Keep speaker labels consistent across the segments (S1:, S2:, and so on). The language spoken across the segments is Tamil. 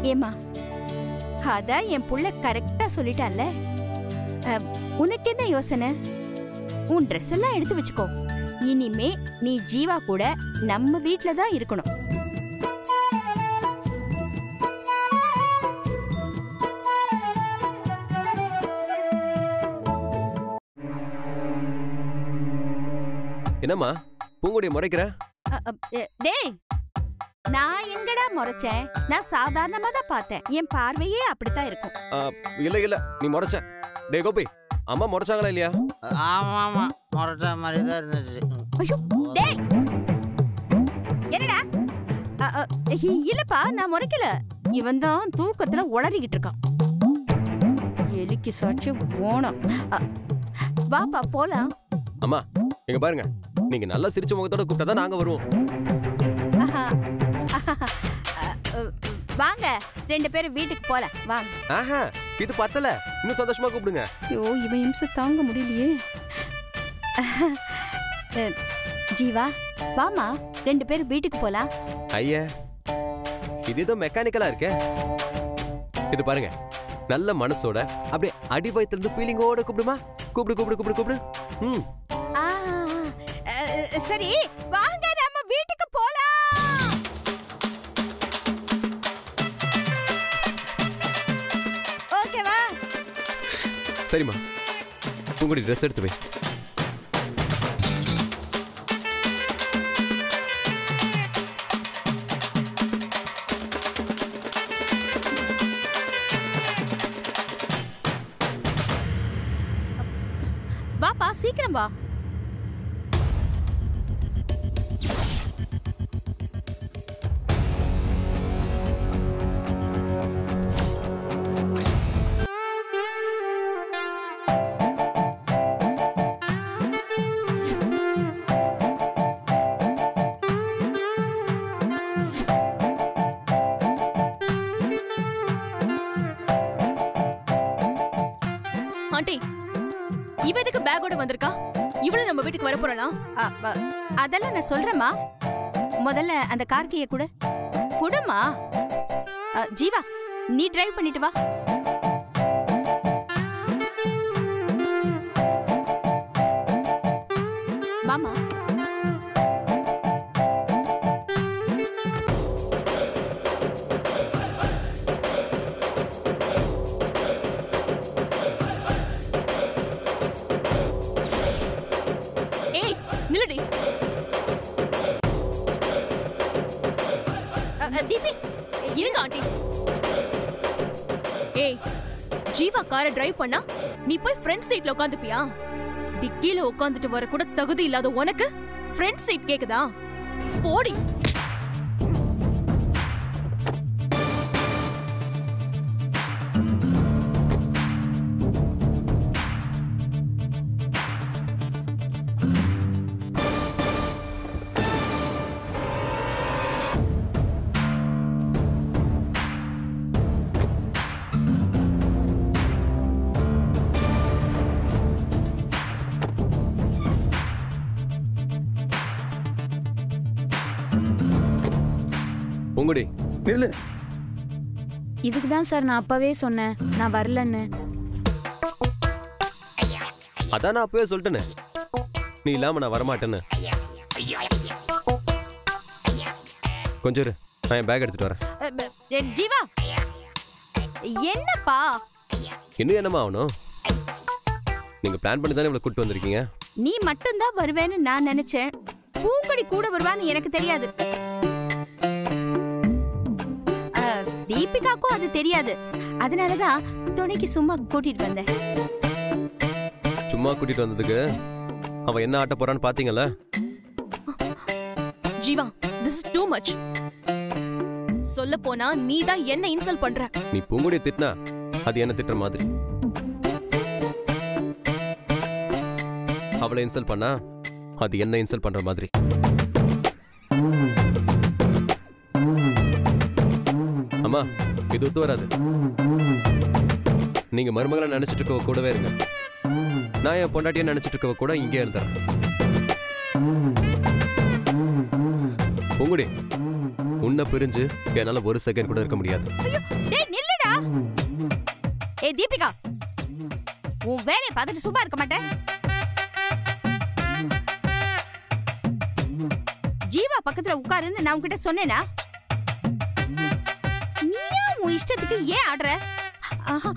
S1: ஏமா அதான் என் புள்ள கரெக்டா சொல்லிட்டான்ல அஹ், உனக்கு என்ன யோசனை உன் ட்ரெஸ் எல்லாம் எடுத்து வச்சுக்கோ இனிமே நீ ஜீவா கூட நம்ம வீட்ல தான் இருக்கணும்
S2: என்னம்மா பூங்குடிய முறைக்கிற
S1: அ, அ, எ, டேய் நான் எங்கடா முறைச்சேன் நான் சாதாரணமா தான் பார்த்தேன் என் பார்வையே அப்படித்தான் இருக்கும்
S2: ஆ, இல்ல இல்ல நீ முறைச்ச டே கோபி அம்மா முறைச்சாங்களா இல்லையா
S3: ஆமா ஆமா முரட்ட மாதிரி தான் இருந்துச்சு
S1: ஐயோ டேய் என்னடா அ, அ, இ- இல்லப்பா நான் முறைக்கல இவன் தான் தூக்கத்துல உளறிக்கிட்டு இருக்கான் எலிக்கு சாட்சி போனோம் அ, வாப்பா போலாம்
S2: அம்மா இங்க பாருங்க நீங்க நல்லா சிரிச்ச முகத்தோட கூப்பிட்டா தான் நாங்க வருவோம்
S1: ஆஹா. அ, அ, வாங்க ரெண்டு பேரும் வீட்டுக்கு போலாம் வாங்க
S2: ஆஹா இது பத்தல இன்னும் சந்தோஷமா கூப்பிடுங்க
S1: ஐயோ இவன் இம்சை தாங்க முடியலையே அஹ், ஜீவா வாமா ரெண்டு பேரும் வீட்டுக்கு போலாம்
S2: ஐயா இது ஏதோ மெக்கானிக்கலா இருக்கே இது பாருங்க நல்ல மனசோட அப்படியே அடி வயித்துல இருந்து ஃபீலிங்கோட கூப்பிடுமா கூப்பிடு கூப்பிடு கூப்பிடு கூப்பிடு ம்
S1: ஆ, அஹ், சரி வாங்க நம்ம வீட்டுக்கு போலாம் ஓகேவா
S2: சரிம்மா பூங்குடி ட்ரெஸ் எடுத்து வை
S1: வாப்பா சீக்கிரம் வா
S4: ஆண்டி இவ எதுக்கு பேக்கோட வந்திருக்கா இவளு நம்ம வீட்டுக்கு வர போறலாம்
S1: அ, அ, அதெல்லாம் நான் சொல்றேம்மா முதல்ல அந்த கார் கீயை கொடு குடுமா அ, ஜீவா நீ டிரைவ் பண்ணிட்டு வா வாமா
S4: ஏய் நில்லுடி
S1: அ, அ, தீபி
S4: இருங்க ஆண்டி ஏய் ஜீவா காரை டிரைவ் பண்ணா நீ போய் ஃப்ரண்ட் சீட்ல உட்காந்துப்பியா டிக்கில உட்காந்துட்டு வர கூட தகுதி இல்லாத உனக்கு ஃப்ரண்ட் சீட் கேக்குதா போடி
S2: பூங்குடி
S5: நில்லு
S6: இதுக்கு தான் சார் நான் அப்பவே சொன்னேன் நான் வரலன்னு
S2: அதான் நான் அப்பவே சொல்லிட்டேனே நீ இல்லாம நான் வரமாட்டேன்னு கொஞ்சம் இரு நான் என் பேக் எடுத்துட்டு வரேன்
S1: அ, ப, எ, ஜீவா என்னப்பா
S2: இன்னும் என்னம்மா ஆகணும் நீங்க பிளான் பண்ணி தானே இவ்வளவு கூட்டு வந்திருக்கீங்க
S1: நீ மட்டும்தான் வருவேன்னு நான் நினைச்சேன் பூங்கொடி கூட வருவான்னு எனக்கு தெரியாது அ, தீபிகாக்கும் அது தெரியாது அதனாலதான் துணைக்கு சும்மா கூட்டிட்டு வந்தேன்
S2: சும்மா கூட்டிட்டு வந்ததுக்கு அவன் என்ன ஆட்ட போறான்னு பாத்தீங்கல்ல
S4: Jeeva this is too much சொல்ல போனா நீ தான் என்ன இன்சல்ட் பண்ற
S2: நீ பூங்குடியை திட்டினா அது என்ன திட்டுற மாதிரி அவளை இன்சல்ட் பண்ணா அது என்ன இன்சல்ட் பண்ற மாதிரி அம்மா இது ஒத்து வராது நீங்க மருமகளை நினைச்சிட்டு இருக்கவ கூடவே இருங்க நான் என் பொண்டாட்டியை நினைச்சிட்டு இருக்கவ கூட இங்கே இருந்துறேன் பூங்குடி உன்னை பிரிஞ்சு என்னால ஒரு செகண்ட் கூட இருக்க முடியாது
S1: டேய் நில்லுடா ஏய் தீபிகா உன் வேலையை பார்த்துட்டு சும்மா இருக்க மாட்டேன் ஜீவா பக்கத்துல உட்காருன்னு நான் உன்கிட்ட சொன்னேனா நீயா உன் இஷ்டத்துக்கு ஏன் ஆடுற ஆஹா.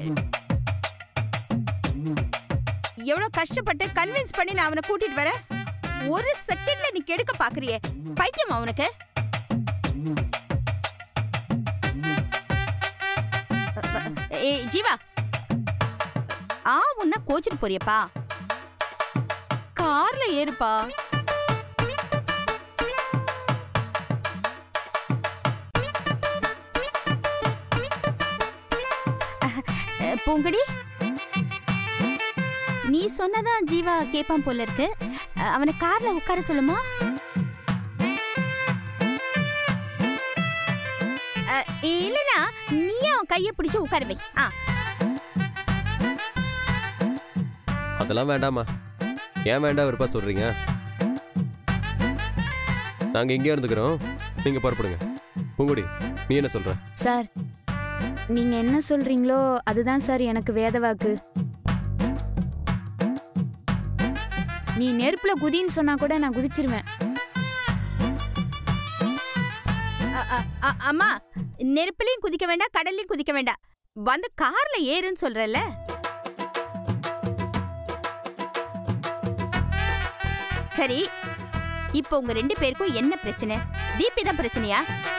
S1: எவ்வளவு கஷ்டப்பட்டு கன்வின்ஸ் பண்ணி நான் அவனை கூட்டிட்டு வரேன் ஒரு செகண்ட்ல நீ கெடுக்க பாக்குறியே பைத்தியம் அவனுக்கு ஏய் ஜீவா ஆ உன்ன கோச்சிட்டு போறியப்பா கார்ல ஏறுப்பா அஹ், பூங்கடி நீ சொன்னதான் ஜீவா கேப்பான் போல இருக்கு அஹ், அவனை கார்ல உட்கார சொல்லுமா அஹ், இல்லனா நீ அவன் கைய பிடிச்சு உட்கார வை ஆ
S2: அதெல்லாம் வேண்டாமா ஏன் வேண்டாம் விருப்பா சொல்றீங்க நாங்க இங்கே இருந்துக்கிறோம் நீங்க புறப்படுங்க பூங்குடி நீ என்ன சொல்ற
S6: சார் நீங்க என்ன சொல்றீங்களோ அதுதான் சார் எனக்கு வேத வாக்கு நீ நெருப்புல குதின்னு சொன்னா கூட நான் குதிச்சிருவேன்
S1: அ- அ- அ- அம்மா நெருப்புலயும் குதிக்க வேண்டாம் கடல்லையும் குதிக்க வேண்டாம் வந்து கார்ல ஏறுன்னு சொல்றல சரி இப்போ உங்க ரெண்டு பேருக்கும் என்ன பிரச்சனை தீபி தான் பிரச்சனையா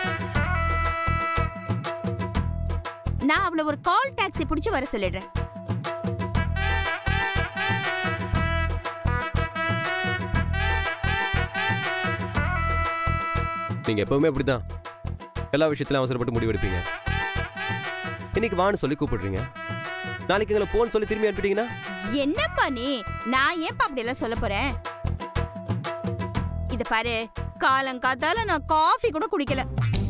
S1: நான் அவளை ஒரு கால் டாக்ஸி பிடிச்சு வர சொல்லிடுறேன்
S2: நீங்க எப்பவுமே அப்படிதான் எல்லா விஷயத்திலும் அவசரப்பட்டு முடிவெடுப்பீங்க இன்னைக்கு வான்னு சொல்லி கூப்பிடுறீங்க நாளைக்கு எங்களை போன்னு சொல்லி திரும்பி அனுப்பிட்டீங்கன்னா
S1: என்னப்பா நீ நான் ஏன்பா அப்படி எல்லாம் சொல்ல போறேன் இத பாரு காலங்காத்தால நான் காஃபி கூட குடிக்கல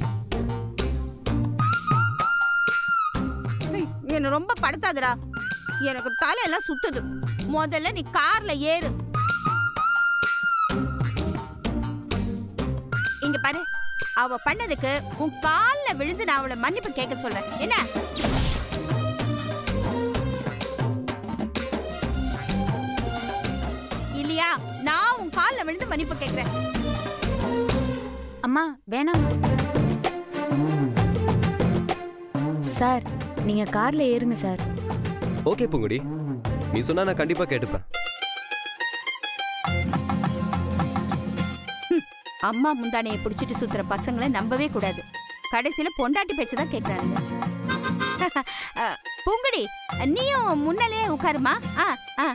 S1: ஏய், என்ன ரொம்ப படுத்தாதடா எனக்கு தலையெல்லாம் சுத்துது முதல்ல நீ கார்ல ஏறு இங்க பாரு அவ பண்ணதுக்கு உன் கால்ல விழுந்து நான் அவளை மன்னிப்பு கேட்க சொல்றேன் என்ன இல்லையா நான் உன் கால்ல விழுந்து மன்னிப்பு கேக்குறேன்
S6: அம்மா வேணாம் சார் நீங்க கார்ல ஏறுங்க சார்
S2: ஓகே பூங்குடி நீ சொன்னா நான் கண்டிப்பா கேட்டுப்பேன்
S1: அம்மா முந்தானையை பிடிச்சிட்டு சுத்துற பசங்களை நம்பவே கூடாது கடைசியில பொண்டாட்டி பேச்சு தான் கேக்குறாங்க அஹ், பூங்குடி நீயும் முன்னாலேயே உட்காருமா ஆ ஆ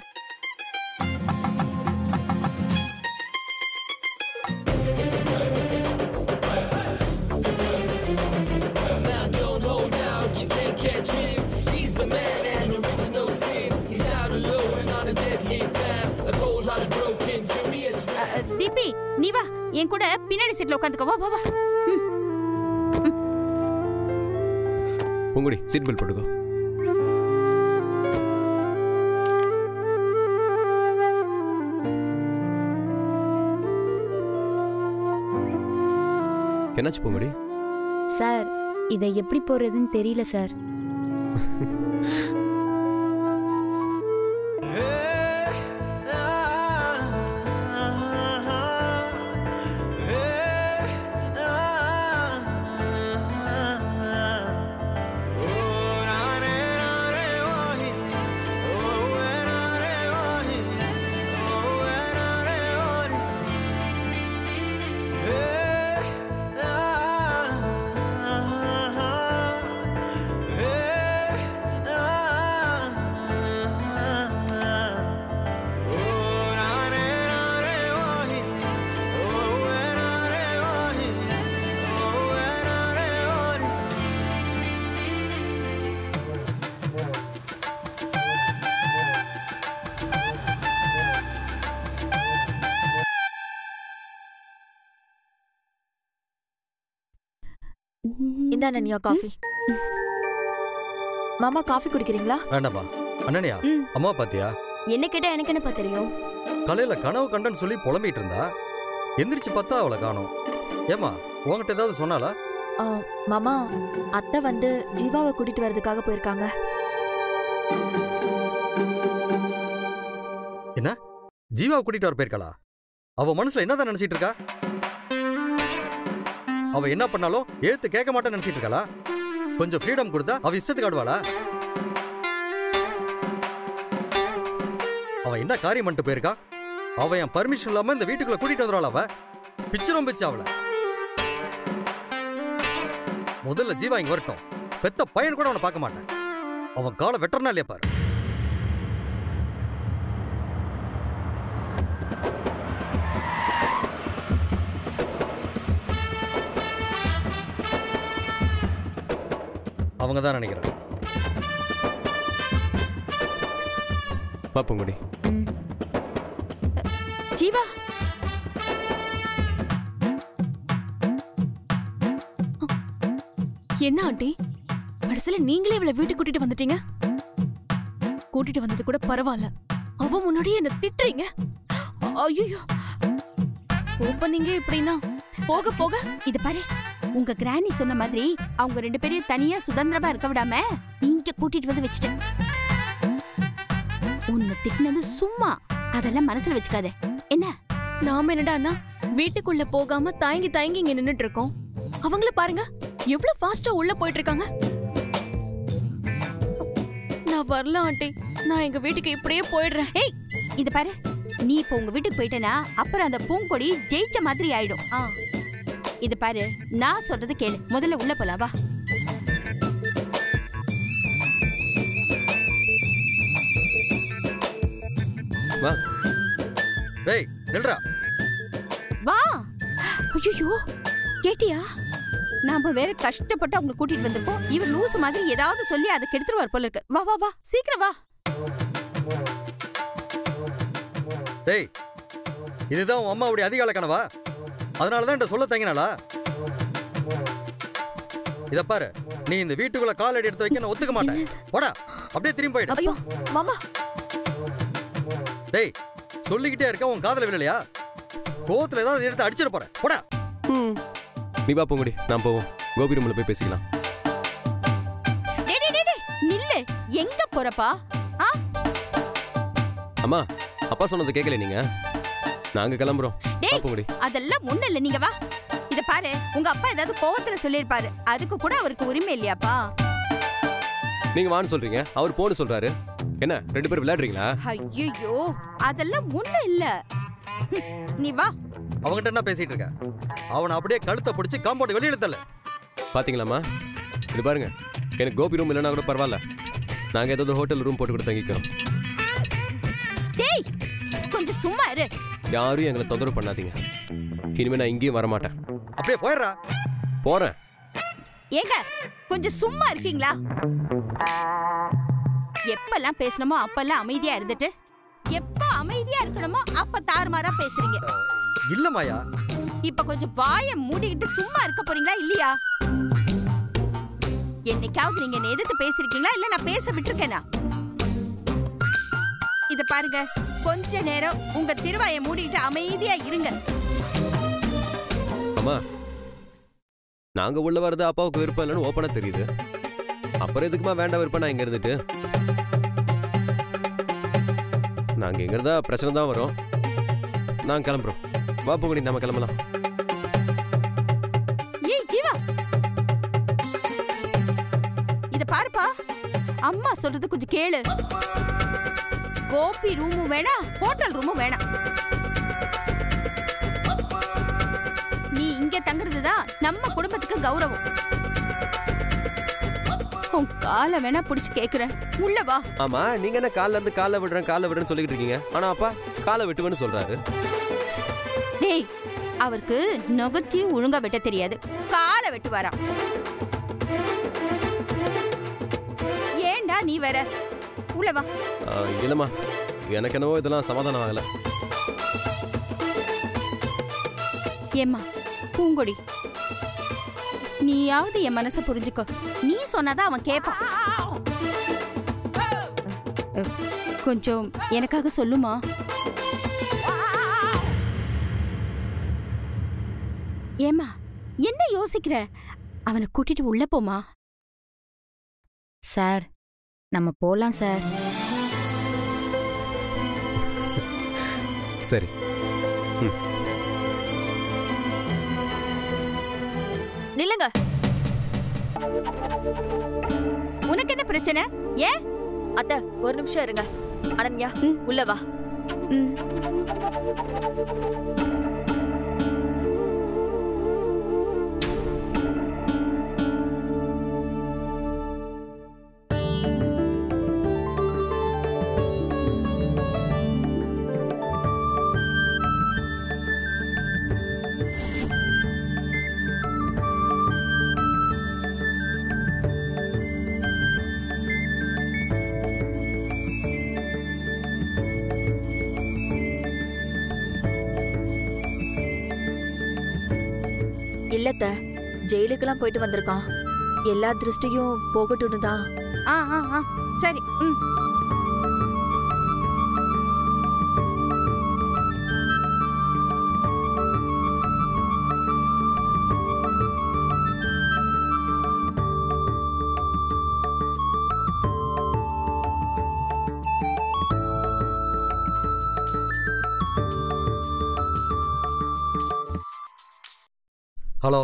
S1: அஹ், அஹ், தீபி நீ வா என் கூட பின்னாடி சீட்ல உட்காந்துக்கோ வா வா வா ம்.
S2: பூங்குடி சீட் பெல்ட் போட்டுக்கோ என்னாச்சு பூங்குடி
S6: சார் இதை எப்படி போடுறதுன்னு தெரியல சார்
S5: இந்த அனன்யா காஃபி மாமா காஃபி குடிக்கிறீங்களா
S7: வேண்டாம்ப்பா அண்ணனியா
S5: ம்.
S7: அம்மா பாத்தியா
S5: என்ன கேட்டா எனக்கு என்னப்பா தெரியும்
S7: காலையில கனவு கண்டன்னு சொல்லி புலம்பிட்டு இருந்தா எந்திரிச்சு பார்த்தா அவளை காணோம் ஏமா உன்கிட்ட ஏதாவது சொன்னாலா
S5: ஆ, மாமா அத்தை வந்து ஜீவாவை கூட்டிட்டு வர்றதுக்காக போயிருக்காங்க
S7: ஜீவாவை கூட்டிட்டு வர போயிருக்காளா அவ மனசுல என்னதான் நினைச்சிட்டு இருக்கா அவ என்ன பண்ணாலும் ஏத்து கேட்க மாட்டேன்னு நினைச்சிட்டு இருக்காளா கொஞ்சம் ஃப்ரீடம் கொடுத்தா அவ இஷ்டத்துக்கு ஆடுவாளா அவ என்ன காரியம் பண்ணிட்டு போயிருக்கா அவ என் பர்மிஷன் இல்லாம இந்த வீட்டுக்குள்ள கூட்டிட்டு வந்துடுவாள் அவ பிச்சரும் பிச்சு அவள முதல்ல ஜீவா இங்க வரட்டும் பெத்த பையன் கூட அவனை பார்க்க மாட்டேன் அவன் காலை வெட்டுறனா இல்லையா பாரு அவங்க தான் நினைக்கிறேன்
S2: வா பூங்குடி
S5: ம்.
S1: ஜீவா
S4: என்ன ஆண்டி கடைசியில நீங்களே இவளை வீட்டுக்கு கூட்டிட்டு வந்துட்டீங்க கூட்டிட்டு வந்தது கூட பரவாயில்ல அவ முன்னாடியே என்ன திட்டுறீங்க
S1: ஐயோ
S4: ஓப்பனிங்கே இப்படின்னா போக போக
S1: இது பாரு உங்க கிராணி சொன்ன மாதிரி அவங்க ரெண்டு பேரையும் தனியா சுதந்திரமா இருக்க விடாம இங்க கூட்டிட்டு வந்து வச்சுட்டேன் உன்னை திட்டினது சும்மா அதெல்லாம் மனசுல வச்சுக்காத என்ன
S4: நாம என்னடான்னா வீட்டுக்குள்ள போகாம தயங்கி தயங்கி இங்க நின்னுட்டு இருக்கோம் அவங்கள பாருங்க எவ்வளவு ஃபாஸ்டா உள்ள போயிட்டு இருக்காங்க நான் வரல ஆண்டி நான் எங்க வீட்டுக்கு இப்படியே போயிடுறேன்
S1: ஏய் இது பாரு நீ இப்ப உங்க வீட்டுக்கு போயிட்டேனா அப்புறம் அந்த பூங்கொடி ஜெயிச்ச மாதிரி ஆயிடும் ஆ. இது பாரு நான் சொல்றது கேளு முதல்ல உள்ள போலாம் வா
S2: வா
S7: டேய் நில்றா
S1: வா ஐயோ கேட்டியா நாம வேற கஷ்டப்பட்டு அவங்க கூட்டிட்டு வந்திருக்கோம் இவர் லூசு மாதிரி ஏதாவது சொல்லி அதை கெடுத்துருவார் போல இருக்கு வா வா வா சீக்கிரம் வா
S7: டேய் இதுதான் உன் அம்மாவுடைய அதிகால கனவா அதனால தான் என்கிட்ட சொல்ல தங்கினாளா இத பாரு நீ இந்த வீட்டுக்குள்ள காலடி எடுத்து வைக்க நான் ஒத்துக்க மாட்டேன் போடா அப்படியே திரும்பி போயிடு
S5: ஐயோ மாமா
S7: டேய் சொல்லிக்கிட்டே இருக்க உன் காதல விழலையா கோவத்துல ஏதாவது எடுத்து அடிச்சிட போறேன் போடா
S2: நீ வா பூங்குடி நான் போவோம் கோபி ரூம்ல போய் பேசிக்கலாம்
S1: டேய் டேய், டேய் டேய், நில்லு எங்க போறப்பா ஆ
S2: அம்மா அப்பா சொன்னதை கேட்கல நீங்க நாங்க கிளம்புறோம் வா
S1: டேய்.
S2: பூங்குடி
S1: அதெல்லாம் முன்ன இல்ல நீங்க வா இத பாரு உங்க அப்பா ஏதாவது கோவத்துல சொல்லிருப்பாரு அதுக்கு கூட அவருக்கு உரிமை இல்லையாப்பா
S2: நீங்க வான்னு சொல்றீங்க அவர் போன்னு சொல்றாரு என்ன ரெண்டு பேரும் விளையாடுறீங்களா
S1: ஐயோ அதெல்லாம் முன்ன இல்ல ஹம், நீ வா
S7: அவன்கிட்ட என்ன பேசிட்டு இருக்க அவனை அப்படியே கழுத்தை பிடிச்சி காம்பவுண்ட் வெளியில தள்ள
S2: பாத்தீங்களாம்மா இது பாருங்க எனக்கு கோபி ரூம் இல்லைன்னா கூட பரவாயில்ல நாங்க ஏதாவது ஹோட்டல் ரூம் போட்டு கூட தங்கிக்கிறோம்
S1: டேய் கொஞ்சம் சும்மா இரு
S2: யாரும் எங்களை தொந்தரவு பண்ணாதீங்க இனிமே நான் இங்கேயும் வரமாட்டேன்
S7: அப்படியே போயிடுறா
S2: போறேன்
S1: ஏங்க கொஞ்சம் சும்மா இருக்கீங்களா எப்பெல்லாம் பேசணுமோ அப்பெல்லாம் அமைதியா இருந்துட்டு எப்ப அமைதியா இருக்கணுமோ அப்ப தாறுமாறா பேசுறீங்க
S7: இல்ல மாயா
S1: இப்ப கொஞ்சம் வாய மூடிக்கிட்டு சும்மா இருக்க போறீங்களா இல்லையா என்னைக்காவது நீங்க என்னை எதிர்த்து பேசிருக்கீங்களா இல்ல நான் பேச விட்டுருக்கேனா இத பாருங்க கொஞ்ச நேரம் உங்க திருவாயை மூடிக்கிட்டு அமைதியா இருங்க
S2: அம்மா நாங்க உள்ள வர்றது அப்பாவுக்கு விருப்பம் இல்லைன்னு ஓப்பனா தெரியுது அப்புறம் எதுக்குமா வேண்டாம் விருப்பம் நான் இங்க இருந்துட்டு நாங்க எங்க இருந்தா பிரச்சனை தான் வரும் நாங்க கிளம்புறோம் வா பூங்குடி நம்ம கிளம்பலாம்
S1: ஏய் ஜீவா இத பாருப்பா அம்மா சொல்றது கொஞ்சம் கேளு கோபி ரூமும் வேணாம் ஹோட்டல் ரூமும் வேணாம் நீ இங்க தங்குறது தான் நம்ம குடும்பத்துக்கு கௌரவம் உன் காலை வேணா புடிச்சு கேக்குறேன் உள்ள வா
S2: ஆமா நீங்க என்ன கால்ல இருந்து காலை விடுறேன் காலை விடுறேன்னு சொல்லிட்டு இருக்கீங்க ஆனா அப்பா காலை வெட்டுவேன்னு சொல்றாரு
S1: டேய் அவருக்கு நுகத்தையும் ஒழுங்கா வெட்ட தெரியாது காலை வெட்டுவாராம் ஏன்டா நீ வேற உள்ள வா
S2: ஆ, இல்லம்மா எனக்கு என்னவோ இதெல்லாம் சமாதானம் ஆகல
S1: ஏம்மா பூங்கொடி நீயாவது என் மனசை புரிஞ்சுக்கோ நீ சொன்னாதான் அவன் கேட்பான் அ, கொஞ்சம் எனக்காக சொல்லுமா ஏம்மா என்ன யோசிக்கிற அவனை கூட்டிட்டு உள்ள போமா
S6: சார் நம்ம போலாம் சார்
S2: சரி
S5: நில்லுங்க
S1: உனக்கு என்ன பிரச்சனை ஏன்
S5: அத்தை ஒரு நிமிஷம் இருங்க அனன்யா
S1: ம்.
S5: உள்ள வா
S1: ம்,
S5: இல்லத்த ஜெயிலுக்கெல்லாம் போயிட்டு வந்திருக்கான் எல்லா திருஷ்டியும் போகட்டும்னு தான்
S1: ஆ ஆ ஆ சரி ம்
S7: ஹலோ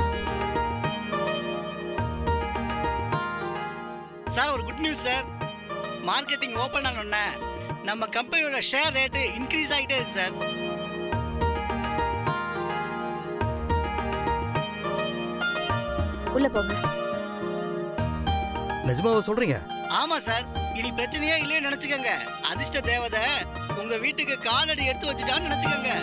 S8: சார் ஒரு good news sir marketing open ஆனோடனே நம்ம கம்பெனியோட ஷேர் ரேட்டு இன்க்ரீஸ் ஆகிட்டே இருக்கு சார்
S5: உள்ள போங்க
S7: நிஜமாவா சொல்றீங்க
S8: ஆமா சார் இனி பிரச்சனையே இல்லைன்னு நினைச்சுக்கோங்க அதிர்ஷ்ட தேவதை உங்க வீட்டுக்கு காலடி எடுத்து வச்சுட்டான்னு நினைச்சுக்கோங்க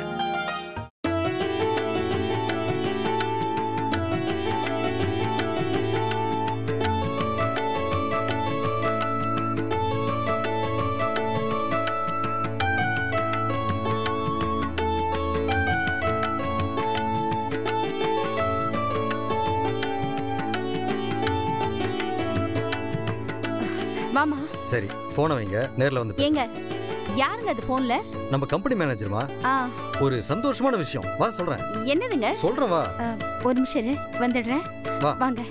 S1: வாமா
S7: சரி போனை வைங்க நேர்ல வந்து பேசலாம்.
S1: ஏங்க யாருங்க அது போன்ல
S7: நம்ம கம்பெனி மேனேஜர்மா
S1: ஆ
S7: ஒரு சந்தோஷமான விஷயம் வா சொல்றேன்
S1: என்னதுங்க
S7: சொல்றேன் வா
S1: ஆ, ஒரு நிமிஷம் இரு, வந்துடுறேன்
S7: வா.
S1: வாங்க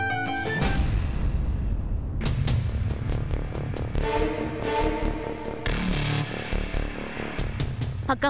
S4: அக்கா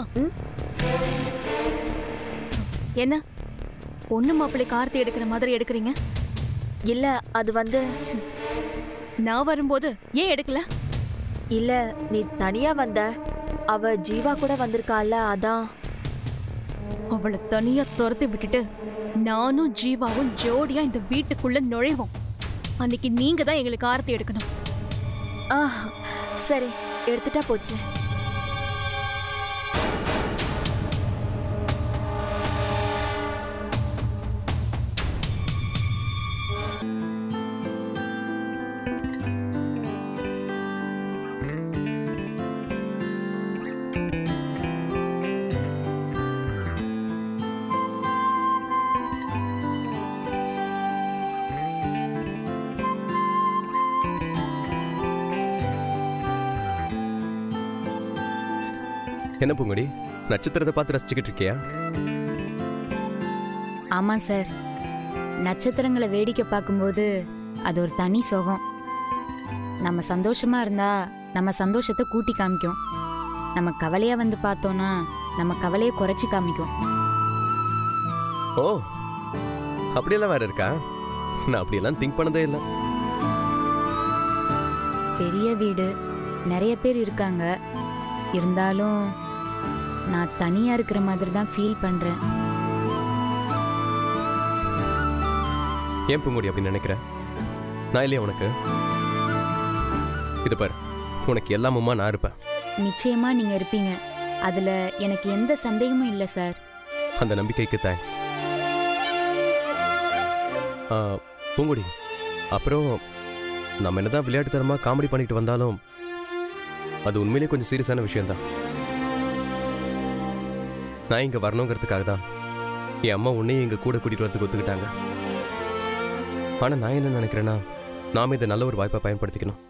S4: என்ன பொண்ணு மாப்பிள்ளை கார்த்தி எடுக்கிற மாதிரி எடுக்கிறீங்க
S5: இல்ல அது வந்து
S4: நான் வரும்போது ஏன் எடுக்கல
S5: இல்ல நீ தனியா வந்த அவ ஜீவா கூட வந்திருக்கால அதான்
S4: அவளை தனியா துரத்தி விட்டுட்டு நானும் ஜீவாவும் ஜோடியா இந்த வீட்டுக்குள்ள நுழைவோம் அன்னைக்கு நீங்க தான் எங்களுக்கு ஆரத்தி எடுக்கணும்
S5: ஆ சரி எடுத்துட்டா போச்சு
S2: என்ன பூங்கொடி நட்சத்திரத்தை பார்த்து ரசிச்சுக்கிட்டு இருக்கியா
S6: ஆமாம் சார் நட்சத்திரங்களை வேடிக்கை பார்க்கும்போது அது ஒரு தனி சுகம் நம்ம சந்தோஷமா இருந்தா நம்ம சந்தோஷத்தை கூட்டி காமிக்கும் நம்ம கவலையா வந்து பார்த்தோன்னா நம்ம கவலையை குறைச்சி காமிக்கும்
S2: ஓ அப்படியெல்லாம் வேற இருக்கா நான் அப்படியெல்லாம் திங்க் பண்ணதே இல்லை
S6: பெரிய வீடு நிறைய பேர் இருக்காங்க இருந்தாலும் நான் தனியா இருக்கிற மாதிரி தான் ஃபீல் பண்றேன்
S2: ஏன் பூங்கொடி அப்படி நினைக்கிற நான் இல்லையா உனக்கு இது பாரு உனக்கு எல்லாமுமா நான் இருப்பேன்
S6: நிச்சயமா நீங்க இருப்பீங்க அதுல எனக்கு எந்த சந்தேகமும் இல்லை சார்
S2: அந்த நம்பிக்கைக்கு தேங்க்ஸ் பூங்குடி அப்புறம் நம்ம என்னதான் விளையாட்டுத்தனமாக காமெடி பண்ணிட்டு வந்தாலும் அது உண்மையிலேயே கொஞ்சம் சீரியஸான விஷயம்தான் நான் இங்கே வரணுங்கிறதுக்காக தான் என் அம்மா உன்னையும் எங்கள் கூட கூட்டிகிட்டு வரதுக்கு ஒத்துக்கிட்டாங்க ஆனால் நான் என்ன நினைக்கிறேன்னா நாம இதை நல்ல ஒரு வாய்ப்பை பயன்படுத்திக்கணும்